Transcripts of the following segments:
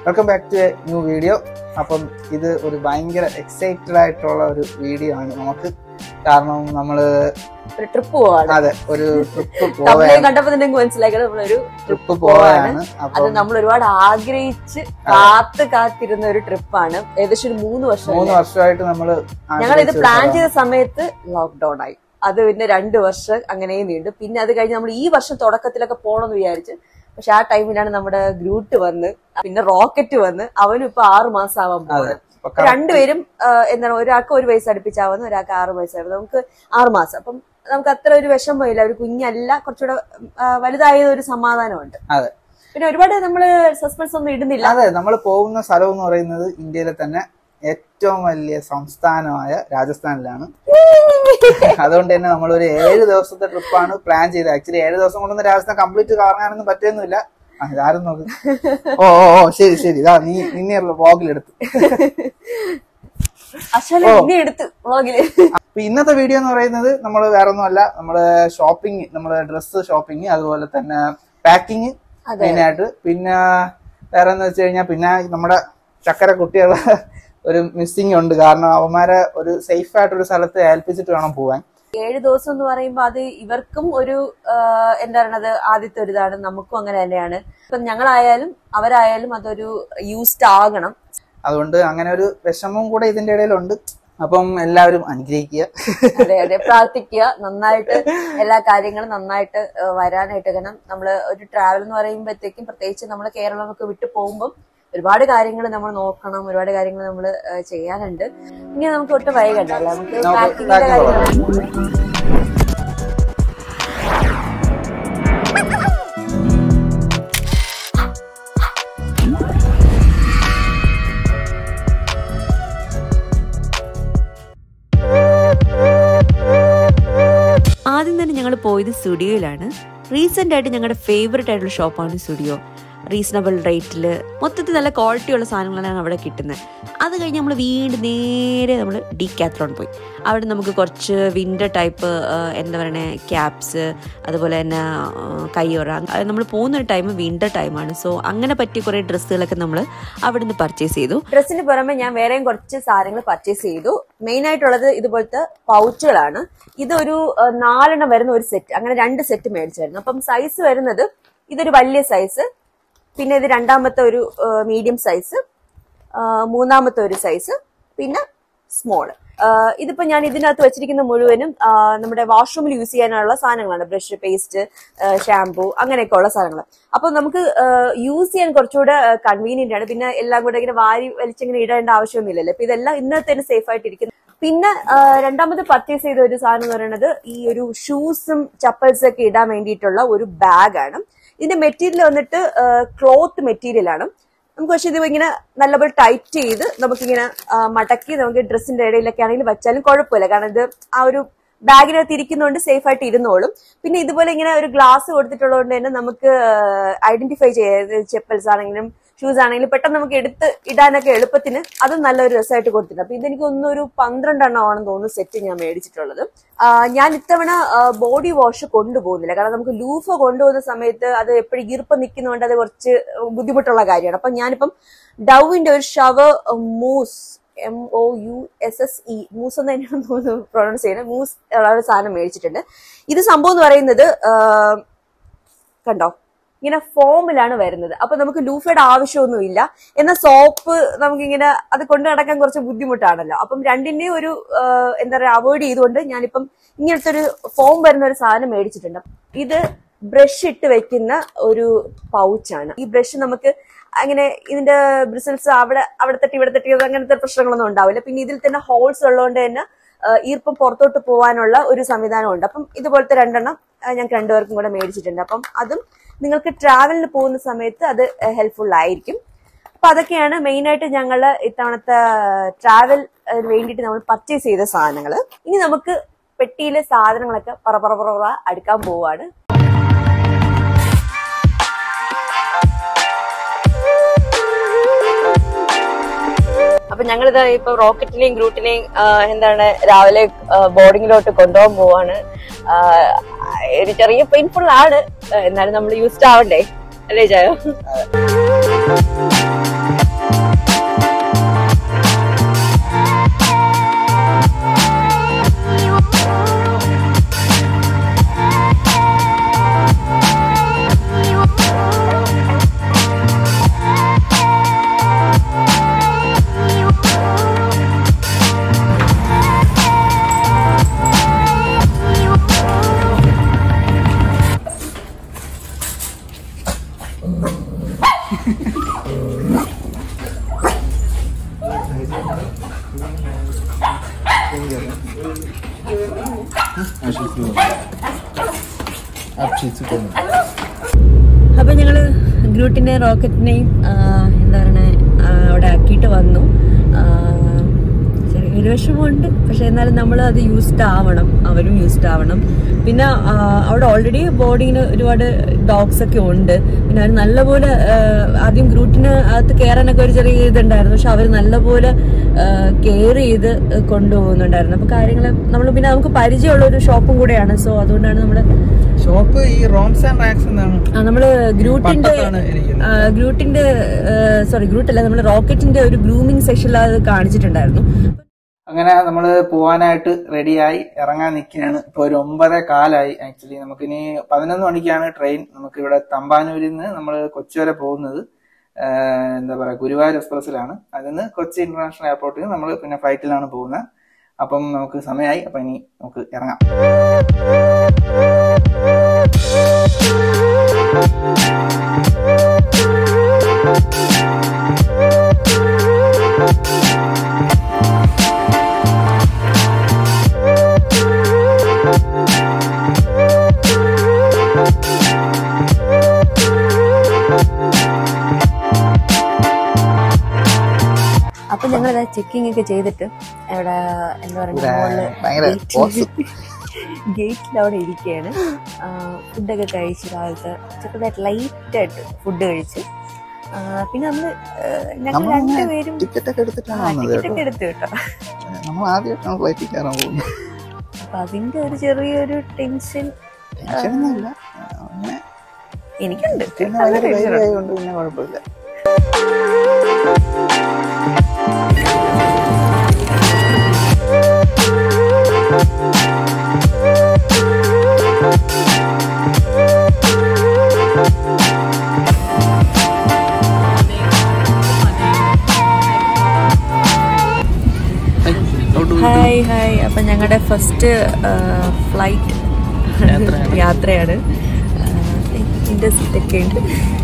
Welcome back to a new video അപ്പം ഇത് ഒരു ഭയങ്കര എക്സൈറ്റഡ് ആയിട്ടുള്ള ഒരു വീഡിയോ ആണ് നമുക്ക് കാരണം നമ്മള് ഒരു ട്രിപ്പ് പോവാണ് അതെ ഒരു ട്രിപ്പ് തമിഴ് പോവാണ് കണ്ടപ്പോ തന്നെ നിങ്ങൾക്ക് മനസ്സിലാക്കുന്നത് നമ്മളൊരു ട്രിപ്പ് പോവാണ് അത് അപ്പം നമ്മൾ ഒരുപാട് ആഗ്രഹിച്ച് കാത്ത് കാത്തിരുന്ന ഒരു ട്രിപ്പാണ് ഏകദേശം ഒരു മൂന്ന് വർഷം മൂന്ന് വർഷമായിട്ട് നമ്മള് ഞങ്ങൾ ഇത് ആഗ്രഹിച്ച പ്ലാൻ ഒരു ചെയ്ത സമയത്ത് ലോക്ക്ഡൌൺ ആയി അത് പിന്നെ രണ്ട് വർഷം അങ്ങനെയും നീണ്ടു പിന്നെ അത് കഴിഞ്ഞ് നമ്മൾ ഈ വർഷം തുടക്കത്തിലൊക്കെ പോകണമെന്ന് വിചാരിച്ചു പക്ഷെ ആ ടൈമിലാണ് നമ്മുടെ ഗ്രൂട്ട് വന്ന് പിന്നെ റോക്കറ്റ് വന്ന് അവനും ഇപ്പൊ ആറു മാസം ആവാൻ അതെ പോകുന്നത് അപ്പൊ correct രണ്ടുപേരും ആ, എന്താണ് ഒരാൾക്ക് ഒരു വയസ്സ് അടുപ്പിച്ചാവുന്ന ഒരാൾക്ക് ആറ് വയസ്സാവുന്നു നമുക്ക് ആറ് മാസം അപ്പം നമുക്ക് അത്ര ഒരു വിഷമമില്ല ഒരു കുഞ്ഞല്ല കുറച്ചുകൂടെ ആ, വലുതായത് ഒരു സമാധാനമുണ്ട് അതെ പിന്നെ ഒരുപാട് നമ്മള് സസ്പെൻസ് ഒന്നും ഇടുന്നില്ല അതെ നമ്മൾ പോകുന്ന സ്ഥലം എന്ന് പറയുന്നത് ഇന്ത്യയിലെ തന്നെ ഏറ്റവും വലിയ സംസ്ഥാനമായ രാജസ്ഥാനിലാണ് അതുകൊണ്ട് തന്നെ നമ്മൾ ഒരു ഏഴ് ദിവസത്തെ ട്രിപ്പാണ് പ്ലാൻ ചെയ്തത് ആക്ച്വലി ഏഴ് ദിവസം കൊണ്ടൊന്നും രാജസ്ഥാൻ കംപ്ലീറ്റ് കറങ്ങാനൊന്നും പറ്റുന്നില്ല ആരും നോക്ക് ഓ ഓ ഓ ശരി ശരി ഇതാ നീ നിന്നെ വ്ളോഗിലെടുത്ത് അശ്വല ഇനി എടുത്ത് വ്ളോഗില് അപ്പൊ ഇന്നത്തെ വീഡിയോ എന്ന് പറയുന്നത് നമ്മൾ വേറെ ഒന്നുമല്ല നമ്മള് ഷോപ്പിംഗ് നമ്മള് ഡ്രസ്സ് ഷോപ്പിംഗ് അതുപോലെ തന്നെ പാക്കിങ് അതെ. മെയിൻ ആയിട്ട് പിന്നെ വേറെ എന്ന് വെച്ച് കഴിഞ്ഞാൽ പിന്നെ നമ്മുടെ ചക്കര കുട്ടികളെ ഒരു മിസ്സിങ് ഉണ്ട് കാരണം അവന്മാരെ ഒരു സേഫ് ആയിട്ടൊരു സ്ഥലത്ത് ഏൽപ്പിച്ചിട്ട് വേണം പോവാൻ ഏഴ് ദിവസം എന്ന് പറയുമ്പോ അത് ഇവർക്കും ഒരു ആ, എന്താ പറയണത് ആദ്യത്തെ ഒരു ഇതാണ് നമുക്കും അങ്ങനെ തന്നെയാണ് ഇപ്പം ഞങ്ങളായാലും അവരായാലും അതൊരു യൂസ്ഡ് ആകണം അതുകൊണ്ട് അങ്ങനെ ഒരു വിഷമവും കൂടെ ഇതിന്റെ ഇടയിലുണ്ട് അപ്പം എല്ലാവരും അനുഗ്രഹിക്കുക അതെ അതെ പ്രാർത്ഥിക്കുക നന്നായിട്ട് എല്ലാ കാര്യങ്ങളും നന്നായിട്ട് ആ, വരാനായിട്ട് കാരണം നമ്മള് ഒരു ട്രാവൽ എന്ന് പറയുമ്പോഴത്തേക്കും പ്രത്യേകിച്ച് നമ്മൾ കേരളമൊക്കെ വിട്ടു പോകുമ്പോൾ ഒരുപാട് കാര്യങ്ങൾ നമ്മൾ നോക്കണം ഒരുപാട് കാര്യങ്ങൾ നമ്മൾ ചെയ്യാനുണ്ട് ഇനി നമുക്ക് ഒട്ടും വൈകണ്ടല്ലോ നമുക്ക് നമുക്ക് പാക്കിങ്ങിന്റെ packing കാര്യങ്ങൾ ആദ്യം തന്നെ ഞങ്ങൾ പോയത് സ്റ്റുഡിയോയിലാണ് റീസെന്റ് ആയിട്ട് ഞങ്ങളുടെ ഫേവററ്റ് ആയിട്ടുള്ള ഷോപ്പാണ് സ്റ്റുഡിയോ റീസണബിൾ റേറ്റിൽ മൊത്തത്തിൽ നല്ല ക്വാളിറ്റി ഉള്ള സാധനങ്ങളാണ് അവിടെ കിട്ടുന്നത് അത് കഴിഞ്ഞ് നമ്മൾ വീണ്ടും നേരെ നമ്മൾ ഡി കാത്രോൺ പോയി അവിടെ നമുക്ക് കുറച്ച് വിൻ്റർ ടൈപ്പ് എന്താ പറയണേ ക്യാപ്സ് അതുപോലെ തന്നെ ആ, കയ്യൊറ നമ്മൾ പോകുന്ന ഒരു ടൈം വിൻ്റർ ടൈമാണ് സോ അങ്ങനെ പറ്റിയ കുറേ ഡ്രസ്സുകളൊക്കെ നമ്മൾ അവിടെ നിന്ന് പർച്ചേസ് ചെയ്തു ഡ്രസ്സിന് പുറമെ ഞാൻ വേറെയും കുറച്ച് സാധനങ്ങൾ പർച്ചേസ് ചെയ്തു മെയിൻ ആയിട്ടുള്ളത് ഇതുപോലത്തെ പൗച്ചുകളാണ് ഇതൊരു ആ, നാലെണ്ണം വരുന്ന ഒരു സെറ്റ് അങ്ങനെ രണ്ട് സെറ്റ് മേടിച്ചായിരുന്നു അപ്പം സൈസ് വരുന്നത് ഇതൊരു വലിയ സൈസ് പിന്നെ ഇത് രണ്ടാമത്തെ ഒരു മീഡിയം സൈസ് മൂന്നാമത്തെ ഒരു സൈസ് പിന്നെ സ്മോൾ ഇതിപ്പോ ഞാൻ ഇതിനകത്ത് വെച്ചിരിക്കുന്ന മുഴുവനും ആ, നമ്മുടെ വാഷ്റൂമിൽ യൂസ് ചെയ്യാനുള്ള സാധനങ്ങളാണ് ബ്രഷ് പേസ്റ്റ് ഷാംപൂ അങ്ങനെയൊക്കെ ഉള്ള സാധനങ്ങൾ അപ്പൊ നമുക്ക് യൂസ് ചെയ്യാൻ കുറച്ചുകൂടെ കൺവീനിയന്റ് ആണ് പിന്നെ എല്ലാം കൂടെ ഇങ്ങനെ വാരി വലിച്ചിങ്ങനെ ഇടേണ്ട ആവശ്യമൊന്നുമില്ലല്ലോ അപ്പൊ ഇതെല്ലാം ഇന്നത്തെ തന്നെ സേഫ് ആയിട്ട് ഇരിക്കുന്നു പിന്നെ ആ, രണ്ടാമത് പർച്ചേസ് ചെയ്ത ഒരു സാധനം എന്ന് പറയുന്നത് ഈ ഒരു ഷൂസും ചപ്പൽസും ഒക്കെ ഇടാൻ വേണ്ടിയിട്ടുള്ള ഒരു ബാഗാണ് ഇതിന്റെ മെറ്റീരിയൽ വന്നിട്ട് ക്ലോത്ത് മെറ്റീരിയൽ ആണ് നമുക്ക് പക്ഷെ ഇത് ഇങ്ങനെ നല്ലപോലെ ടൈറ്റ് ചെയ്ത് നമുക്കിങ്ങനെ ആ, മടക്കി നമുക്ക് ഡ്രസ്സിന്റെ ഇടയിലൊക്കെ ആണെങ്കിലും വെച്ചാലും കുഴപ്പമില്ല കാരണം ഇത് ആ ഒരു ബാഗിനകത്ത് ഇരിക്കുന്നതുകൊണ്ട് സേഫ് ആയിട്ട് ഇരുന്നോളും പിന്നെ ഇതുപോലെ ഇങ്ങനെ ഒരു ഗ്ലാസ് കൊടുത്തിട്ടുള്ളതുകൊണ്ട് തന്നെ നമുക്ക് ഐഡന്റിഫൈ ചെയ്യാം ചെപ്പൽസ് ആണെങ്കിലും ഷൂസ് ആണെങ്കിലും പെട്ടെന്ന് നമുക്ക് എടുത്ത് ഇടാനൊക്കെ എളുപ്പത്തിന് അതും നല്ലൊരു രസമായിട്ട് കൊടുത്തിട്ടുണ്ട് അപ്പൊ ഇതെനിക്ക് ഒന്നൊരു പന്ത്രണ്ടെണ്ണം ആണെന്ന് തോന്നുന്നു സെറ്റ് ഞാൻ മേടിച്ചിട്ടുള്ളത് ആ, ഞാൻ ഇത്തവണ ബോഡി വാഷ് കൊണ്ടുപോകുന്നില്ല കാരണം നമുക്ക് ലൂഫ കൊണ്ടുപോകുന്ന സമയത്ത് അത് എപ്പോഴും ഈർപ്പം നിൽക്കുന്നതുകൊണ്ട് അത് കുറച്ച് ബുദ്ധിമുട്ടുള്ള കാര്യമാണ് അപ്പൊ ഞാനിപ്പം ഡവിന്റെ ഒരു shower mousse M O U S S E mousse എന്ന് തന്നെയാണ് തോന്നുന്നു പ്രൊണൗൺസ് ചെയ്യുന്നത് മൂസ് ഉള്ള ഒരു സാധനം മേടിച്ചിട്ടുണ്ട് ഇത് സംഭവം എന്ന് പറയുന്നത് ആ, കണ്ടോ ഇങ്ങനെ ഫോമിലാണ് വരുന്നത് അപ്പൊ നമുക്ക് ലൂഫയുടെ ആവശ്യമൊന്നുമില്ല എന്നാൽ സോപ്പ് നമുക്കിങ്ങനെ അത് കൊണ്ടു നടക്കാൻ കുറച്ച് ബുദ്ധിമുട്ടാണല്ലോ അപ്പം രണ്ടിന്റെയും ഒരു ആ, എന്താ പറയുക അവോയ്ഡ് ചെയ്തുകൊണ്ട് ഞാനിപ്പം ഇങ്ങനത്തെ ഒരു ഫോം വരുന്ന ഒരു സാധനം മേടിച്ചിട്ടുണ്ട് ഇത് ബ്രഷ് ഇട്ട് വെക്കുന്ന ഒരു പൗച്ചാണ് ഈ ബ്രഷ് നമുക്ക് അങ്ങനെ ഇതിന്റെ ബ്രിസിൽസ് അവിടെ അവിടെ തട്ടി ഇവിടെ തട്ടി അങ്ങനത്തെ പ്രശ്നങ്ങളൊന്നും ഉണ്ടാവില്ല പിന്നെ ഇതിൽ തന്നെ ഹോൾസ് ഉള്ളതുകൊണ്ട് തന്നെ ആ, ഈർപ്പം പുറത്തോട്ട് പോകാനുള്ള ഒരു സംവിധാനമുണ്ട് അപ്പം ഇതുപോലത്തെ രണ്ടെണ്ണം ആ, ഞങ്ങൾക്ക് രണ്ടുപേർക്കും കൂടെ മേടിച്ചിട്ടുണ്ട് അപ്പം അതും നിങ്ങൾക്ക് ട്രാവലിന് പോകുന്ന സമയത്ത് അത് ഹെൽപ്ഫുൾ ആയിരിക്കും അപ്പൊ അതൊക്കെയാണ് മെയിൻ ആയിട്ട് ഞങ്ങൾ ഇത്തവണത്തെ ട്രാവൽ വേണ്ടിയിട്ട് നമ്മൾ പർച്ചേസ് ചെയ്ത സാധനങ്ങൾ ഇനി നമുക്ക് പെട്ടിയിലെ സാധനങ്ങളൊക്കെ പറ പറ പറ പറ അടുക്കാൻ പോവാണ് അപ്പൊ ഞങ്ങളിത് ഇപ്പൊ റോക്കറ്റിനെയും ഗ്രൂട്ടിനെയും ആ, എന്താണ് രാവിലെ ബോർഡിങ്ങിലോട്ട് കൊണ്ടുപോകാൻ പോവാണ് ആ, ഒരു ചെറിയ പെയിൻഫുൾ ആണ് ആ, എന്നാലും നമ്മൾ യൂസ്ഡ് ആവണ്ടേ അല്ലേ ജയോ രക്ഷിച്ചിട്ടുണ്ട് അപ്പൊ ഞങ്ങള് ഗ്രൂട്ടിനെയും റോക്കറ്റിനെയും ആ, എന്താ പറയണേ ആ, അവിടെ ആക്കിയിട്ട് വന്നു ആ, ചെറിയൊരു വിഷമമുണ്ട് പക്ഷെ എന്നാലും നമ്മൾ അത് യൂസ്ഡ് ആവണം അവരും യൂസ്ഡ് ആവണം പിന്നെ ആ, അവിടെ ഓൾറെഡി ബോർഡിങ്ങിന് ഒരുപാട് ഡോഗ്സ് ഒക്കെ ഉണ്ട് പിന്നെ അവർ നല്ലപോലെ ആ, ആദ്യം ഗ്രൂട്ടിന് അകത്ത് കയറാനൊക്കെ ഒരു ചെറിയ ഇതുണ്ടായിരുന്നു പക്ഷെ അവർ നല്ലപോലെ കെയർ ചെയ്ത് കൊണ്ടുപോകുന്നുണ്ടായിരുന്നു അപ്പൊ കാര്യങ്ങൾ നമ്മൾ പിന്നെ നമുക്ക് പരിചയമുള്ള ഒരു ഷോപ്പും കൂടെയാണ് സോ അതുകൊണ്ടാണ് നമ്മൾ ഷോപ്പ് ഈ റോംസ് ആൻഡ് റാക്സ് എന്നാണ് ആ, നമ്മള് ഗ്രൂട്ടിന്റെ പട്ടത്താണ് ഇരിക്കുന്നത്. ആ, ഗ്രൂട്ടിന്റെ സോറി ഗ്രൂട്ട് അല്ല നമ്മള് റോക്കറ്റിന്റെ ഒരു ഗ്രൂമിംഗ് സെക്ഷനിൽ അത് കാണിച്ചിട്ടുണ്ടായിരുന്നു അങ്ങനെ നമ്മൾ പോവാനായിട്ട് റെഡിയായി ഇറങ്ങാൻ നിൽക്കുകയാണ് ഇപ്പൊ ഒരു ഒമ്പതേ കാലായി ആക്ച്വലി നമുക്കിനി പതിനൊന്ന് മണിക്കാണ് ട്രെയിൻ നമുക്ക് ഇവിടെ തമ്പാനൂരിൽ നിന്ന് നമ്മൾ കൊച്ചി വരെ പോകുന്നത് ആഹ് എന്താ പറയാ ഗുരുവായൂർ എക്സ്പ്രസ്സിലാണ് അതിൽ നിന്ന് കൊച്ചി ഇന്റർനാഷണൽ എയർപോർട്ടിൽ നമ്മൾ പിന്നെ ഫ്ലൈറ്റിലാണ് പോകുന്നത് അപ്പം നമുക്ക് സമയമായി അപ്പൊ ഇനി നമുക്ക് ഇറങ്ങാം അപ്പൊ ഞങ്ങൾ ചെക്കിംഗ് ഒക്കെ ചെയ്തിട്ട് ഇവിടെ എന്താ ഇവിടെ ഭയങ്കര boss. ഗേറ്റിൽ അവിടെ ഇരിക്കുകയാണ് ഫുഡൊക്കെ കഴിച്ച് രാവിലത്തെ ചെറുതായിട്ട് ലൈറ്റ് ആയിട്ട് ഫുഡ് കഴിച്ച് ആ, പിന്നെ നമ്മള് ആ, ഞങ്ങൾ നമ്മൾ രണ്ടുപേരും ടിക്കറ്റ് ഒക്കെ എടുത്തിട്ടാണ് വന്നത് ടിക്കറ്റ് ഒക്കെ കേട്ടോ എടുത്തു കേട്ടോ നമ്മൾ ആദ്യമായിട്ടാണ് ഫ്ലൈറ്റിൽ കയറാൻ പോകുന്നത് അപ്പൊ അതിന്റെ ഒരു ചെറിയൊരു ടെൻഷൻ ടെൻഷനൊന്നുമില്ല അങ്ങനെ എനിക്കുണ്ട് പിന്നെ നല്ല ഭയങ്കര tension ധൈര്യം ഉണ്ട്. ആയതുകൊണ്ട് പിന്നെ കുഴപ്പമില്ല ഹായ് ഹായ് അപ്പൊ ഞങ്ങളുടെ ഫസ്റ്റ് ഫ്ലൈറ്റ് യാത്രയാണ്. യാത്രയാണ് ഇതിന്റെ സീറ്റൊക്കെ ഉണ്ട്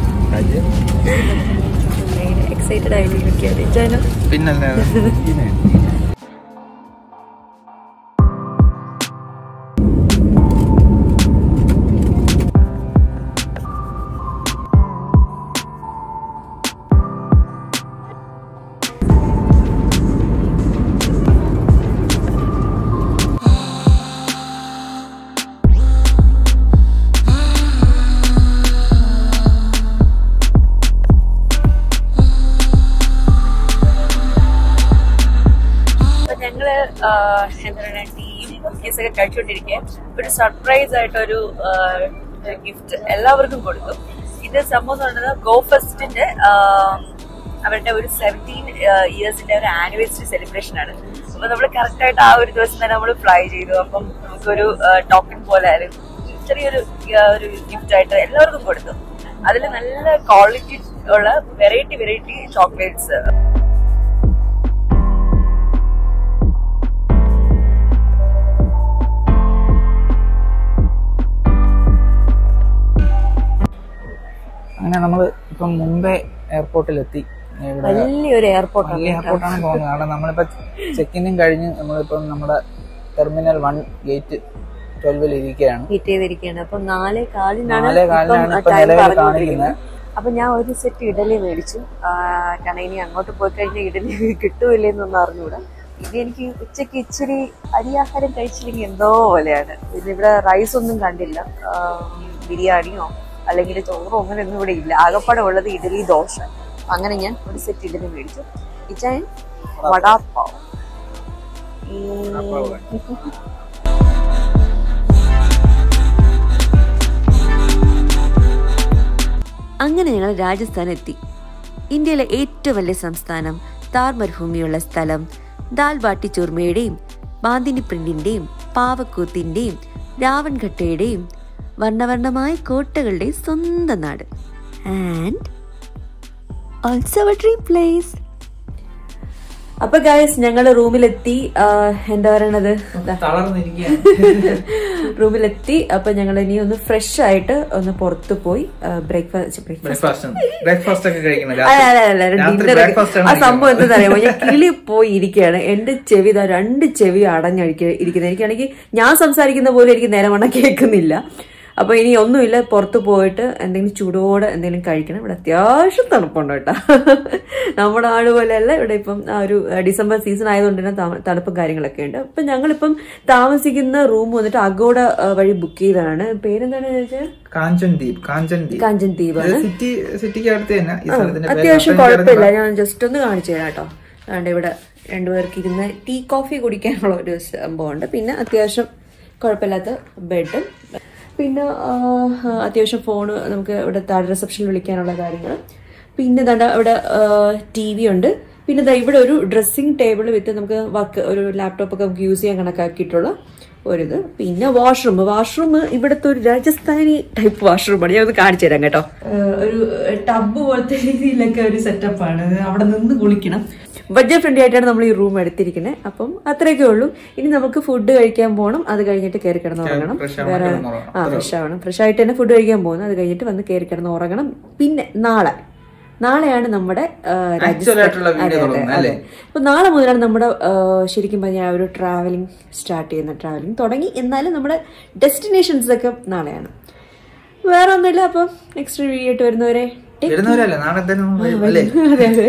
എക്സൈറ്റഡ് ആയിട്ടിരിക്കുകയാണ് ജന പിന്നല്ലാതെ അപ്പൊ ഞങ്ങള് ആഹ്, എന്താണ് ടീ കുക്കീസ് ഒക്കെ കഴിച്ചുകൊണ്ടിരിക്കുക ഒരു സർപ്രൈസ് ആയിട്ട് ഒരു ഗിഫ്റ്റ് എല്ലാവർക്കും കൊടുത്തു ഇത് സംഭവം എന്ന് പറയുന്നത് ഗോ ഫെസ്റ്റിന്റെ അവരുടെ ഒരു സെവൻറ്റീൻ ഇയേഴ്സിന്റെ ഒരു ആനിവേഴ്സറി സെലിബ്രേഷൻ ആണ് അപ്പൊ നമ്മൾ കറക്റ്റ് ആയിട്ട് ആ ഒരു ദിവസം തന്നെ നമ്മൾ ഫ്ലൈ ചെയ്തു അപ്പം നമുക്കൊരു ടോക്കൺ പോലെ ആയാലും ചെറിയൊരു ആ, ഒരു ഗിഫ്റ്റ് ആയിട്ട് എല്ലാവർക്കും കൊടുത്തു അതിൽ നല്ല ക്വാളിറ്റി ഉള്ള വെറൈറ്റി വെറൈറ്റി ചോക്ലേറ്റ്സ് അങ്ങനെ നമ്മൾ ഇപ്പം മുംബൈ എയർപോർട്ടിലെത്തി ഇവിടെ വലിയൊരു എയർപോർട്ടാണ് വലിയ എയർപോർട്ടാണ് പോകുന്നത് കാരണം നമ്മളിപ്പോ ചെക്കിനും കഴിഞ്ഞ് നമ്മളിപ്പം നമ്മുടെ ടെർമിനൽ വൺ ഗേറ്റ് ട്വൽവിൽ ഇരിക്കുകയാണ് ഹീറ്റ് ചെയ്തിരിക്കുകയാണ് അപ്പൊ നാലേ കാലിനാണ് നാലേ കാലിനാണ് ഇപ്പൊ ടൈം നിലവിൽ പറഞ്ഞുകൊണ്ടിരിക്കുന്നത് കാണിക്കുന്നത് അപ്പൊ ഞാൻ ഒരു സെറ്റ് ഇഡലി മേടിച്ചു ആ, കാരണം ഇനി അങ്ങോട്ട് പോയി കഴിഞ്ഞാൽ ഇഡലി കിട്ടൂലെന്നൊന്നും അറിഞ്ഞൂടാ ഇത് എനിക്ക് ഉച്ചയ്ക്ക് ഇച്ചിരി അരിയാഹാരം കഴിച്ചില്ലെങ്കിൽ എന്തോ പോലെയാണ് പിന്നെ ഇവിടെ റൈസ് ഒന്നും കണ്ടില്ല ആ, ബിരിയാണിയോ അല്ലെങ്കിൽ ചോറോ അങ്ങനെ ഒന്നും ഇവിടെ ഇല്ല ആകപ്പാടെ ഉള്ളത് ഇഡലി ദോശ അങ്ങനെ ഞാൻ ഒരു സെറ്റ് ഇഡലി മേടിച്ചു ഇച്ചാൻ വടാപ്പാവ് ഉം. അങ്ങനെ ഞങ്ങൾ രാജസ്ഥാൻ എത്തി ഇന്ത്യയിലെ ഏറ്റവും വലിയ സംസ്ഥാനം താർ മരുഭൂമിയുള്ള സ്ഥലം ദാൽ ബാട്ടി ചുർമയുടെയും ബാന്തിനി പ്രിന്റിന്റെയും പാവക്കൂത്തിന്റെയും രാവൺഘട്ടയുടെയും വർണ്ണവർണ്ണമായ കോട്ടകളുടെയും സ്വന്തം നാട് and also our dream place അപ്പൊ ഗായസ് ഞങ്ങൾ റൂമിലെത്തി ആഹ് എന്താ പറയണത് ദാ, തളർന്നിരിക്കുകയാണ് റൂമിലെത്തി അപ്പൊ ഞങ്ങൾ ഇനി ഒന്ന് ഫ്രഷ് ആയിട്ട് ഒന്ന് പുറത്തു പോയി ബ്രേക്ക്ഫാസ്റ്റ് ബ്രേക്ക്ഫാസ്റ്റ് ബ്രേക്ക്ഫാസ്റ്റ് ഒക്കെ കഴിക്കണം അല്ല, അല്ല, അല്ല, രാത്രി dinner ഒക്കെ- breakfast ആണ് ആ സംഭവം എന്താ അറിയാമോ ഞാൻ കിളി പോയി ഇരിക്കുകയാണ് എന്റെ ചെവി ഇതാ രണ്ട് ചെവി അടഞ്ഞഴിക്ക ഇരിക്കുന്നത് എനിക്കാണെങ്കിൽ ഞാൻ സംസാരിക്കുന്ന പോലെ എനിക്ക് നേരെ വണ്ണം കേൾക്കുന്നില്ല അപ്പോൾ ഇനി ഒന്നുമില്ല പുറത്ത് പോയിട്ട് എന്തെങ്കിലും ചൂടോടെ എന്തെങ്കിലും കഴിക്കണം ഇവിടെ അത്യാവശ്യം തണുപ്പുണ്ട് കേട്ടോ നമ്മുടെ ആട് പോലെയല്ല ഇവിടെ ഇപ്പം ആ ഒരു ഡിസംബർ സീസൺ ആയതുകൊണ്ട് തന്നെ ത- തണുപ്പും കാര്യങ്ങളൊക്കെ ഉണ്ട് അപ്പം ഞങ്ങളിപ്പം താമസിക്കുന്ന റൂം വന്നിട്ട് അഗോഡ ആ, വഴി ബുക്ക് ചെയ്തതാണ് പേരെന്താണ് ചോദിച്ചാൽ കാഞ്ചൻ ദ്വീപ് കാഞ്ചൻ ദ്വീപ് കാഞ്ചൻ ദ്വീപാണ് സിറ്റി സിറ്റിക്ക് അടുത്ത് തന്നെ ഈ സ്ഥലത്തിന്റെ പേര് അത്യാവശ്യം മാത്രം എനിക്ക് കുഴപ്പമില്ല ഞാൻ ജസ്റ്റ് ഒന്ന് കാണിച്ചു തരാം കേട്ടോ അതുകൊണ്ട് ഇവിടെ രണ്ടുപേർക്ക് ഇരുന്ന് ടീ കോഫി കുടിക്കാനുള്ള ഒരു സംഭവമുണ്ട് പിന്നെ അത്യാവശ്യം കുഴപ്പമില്ലാത്ത ബെഡും പിന്നെ ആ, അത്യാവശ്യം ഫോണ് നമുക്ക് ഇവിടെ താഴെ റിസപ്ഷനിൽ വിളിക്കാനുള്ള കാര്യങ്ങൾ പിന്നെ ദാണ്ട ഇവിടെ ടി വി ഉണ്ട് പിന്നെ ദാ ഇവിടെ ഒരു ഡ്രസ്സിംഗ് ടേബിൾ വിത്ത് നമുക്ക് വർക്ക് ഒരു ലാപ്ടോപ്പ് ഒക്കെ നമുക്ക് യൂസ് ചെയ്യാൻ കണക്കാക്കിയിട്ടുള്ള ഒരിത് പിന്നെ വാഷ്റൂം വാഷ്റൂം ഇവിടുത്തെ ഒരു രാജസ്ഥാനി ടൈപ്പ് വാഷ്റൂമാണ് ഞാൻ ഒന്ന് കാണിച്ചു തരാം കേട്ടോ ഒരു ടബ് പോലത്തെ രീതിയിലൊക്കെ ഒരു സെറ്റപ്പാണ് അവിടെ നിന്ന് കുളിക്കണം ബഡ്ജറ്റ് ഫ്രണ്ട്ലി ആയിട്ടാണ് നമ്മൾ ഈ റൂം എടുത്തിരിക്കുന്നത് അപ്പം അത്രയൊക്കെ ഉള്ളൂ ഇനി നമുക്ക് ഫുഡ് കഴിക്കാൻ പോകണം അത് കഴിഞ്ഞിട്ട് കയറി കിടന്ന് ഉറങ്ങണം fresh ആവാൻ വേറെ കിടന്നുറങ്ങണം. ആ ഫ്രഷ് ആവണം ഫ്രഷ് ആയിട്ട് തന്നെ ഫുഡ് കഴിക്കാൻ പോകുന്നു അത് കഴിഞ്ഞിട്ട് വന്ന് കയറി കിടന്ന് ഉറങ്ങണം പിന്നെ നാളെ നാളെയാണ് നമ്മുടെ ആ, രാജസ്ഥാൻ- ആയിട്ടുള്ള video അതെ, അതെ, തുടങ്ങുന്നത്, അതെ. അല്ലേ? അപ്പൊ നാളെ മുതലാണ് നമ്മുടെ ആ, ശരിക്കും പറഞ്ഞാൽ ആ ഒരു ട്രാവലിംഗ് സ്റ്റാർട്ട് ചെയ്യുന്ന ട്രാവലിംഗ് തുടങ്ങി എന്നാലും നമ്മുടെ ഡെസ്റ്റിനേഷൻസ് ഒക്കെ നാളെയാണ് വേറെ ഒന്നുമില്ല അപ്പം നെക്സ്റ്റ് വീഡിയോ ആയിട്ട് വരുന്നവരെ take വരുന്നവരല്ലേ നാളെ എന്തായാലും നമ്മൾ വരും, അല്ലേ അതെ അതെ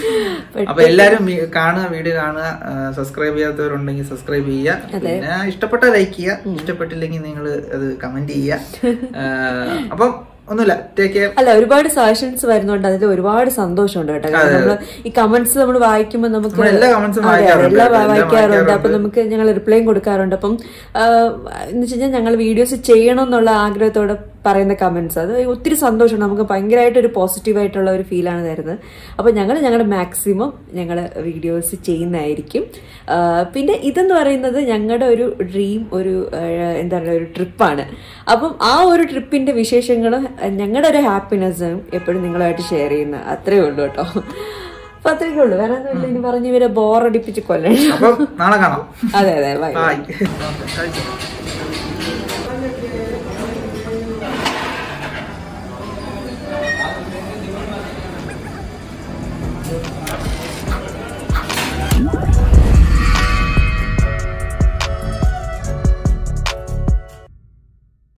അപ്പൊ എല്ലാരും വി- കാണുക വീഡിയോ കാണുക സബ്സ്ക്രൈബ് ചെയ്യാത്തവരുണ്ടെങ്കിൽ സബ്സ്ക്രൈബ് ചെയ്യുക പിന്നെ ഇഷ്ടപ്പെട്ട ലൈക്ക് ചെയ്യുക ഇഷ്ടപ്പെട്ടില്ലെങ്കിൽ നിങ്ങൾ അത് കമന്റ് ചെയ്യുക ആ, അപ്പം ഒന്നുമില്ല ടേക്ക് കെയർ അല്ല ഒരുപാട് സജഷൻസ് വരുന്നുണ്ട് അതിൽ ഒരുപാട് സന്തോഷമുണ്ട് കേട്ടോ കാരണം നമ്മള് ഈ കമന്റ്സ് നമ്മൾ വായിക്കുമ്പോൾ നമുക്ക് നമ്മൾ എല്ലാ comments ഉം അതെ, അതെ, വായിക്കാറുണ്ട് എല്ലാം കേട്ടോ, എല്ലാം വായിക്കാറുണ്ട് അപ്പൊ വായിക്കാറുണ്ട്. നമുക്ക് ഞങ്ങൾ റിപ്ലൈയും കൊടുക്കാറുണ്ട് അപ്പം ആ, എന്ന് വെച്ച് കഴിഞ്ഞാൽ ഞങ്ങൾ വീഡിയോസ് ചെയ്യണം എന്നുള്ള ആഗ്രഹത്തോടെ പറയുന്ന കമന്റ്സ് അത് ഒത്തിരി സന്തോഷമുണ്ട് നമുക്ക് ഭയങ്കരമായിട്ട് ഒരു പോസിറ്റീവ് ആയിട്ടുള്ള ഒരു ഫീലാണ് തരുന്നത് അപ്പൊ ഞങ്ങൾ ഞങ്ങളുടെ മാക്സിമം ഞങ്ങൾ വീഡിയോസ് ചെയ്യുന്നതായിരിക്കും ആ, പിന്നെ ഇതെന്ന് പറയുന്നത് ഞങ്ങളുടെ ഒരു ഡ്രീം ഒരു ആ, എന്താ പറയുക ഒരു ട്രിപ്പാണ് അപ്പം ആ ഒരു ട്രിപ്പിന്റെ വിശേഷങ്ങളും ഞങ്ങളുടെ ഒരു ഹാപ്പിനെസ്സും എപ്പോഴും നിങ്ങളുമായിട്ട് ഷെയർ ചെയ്യുന്ന അത്രേ ഉള്ളൂ കേട്ടോ അപ്പൊ അത്രയൊക്കെ ഉള്ളൂ വേറെ ഒന്നുമില്ല ഇനി പറഞ്ഞ് ഇവരെ ബോറടിപ്പിച്ച് കൊല്ലണം അപ്പം നാളെ കാണാം അതെ അതെ ബൈ ബൈ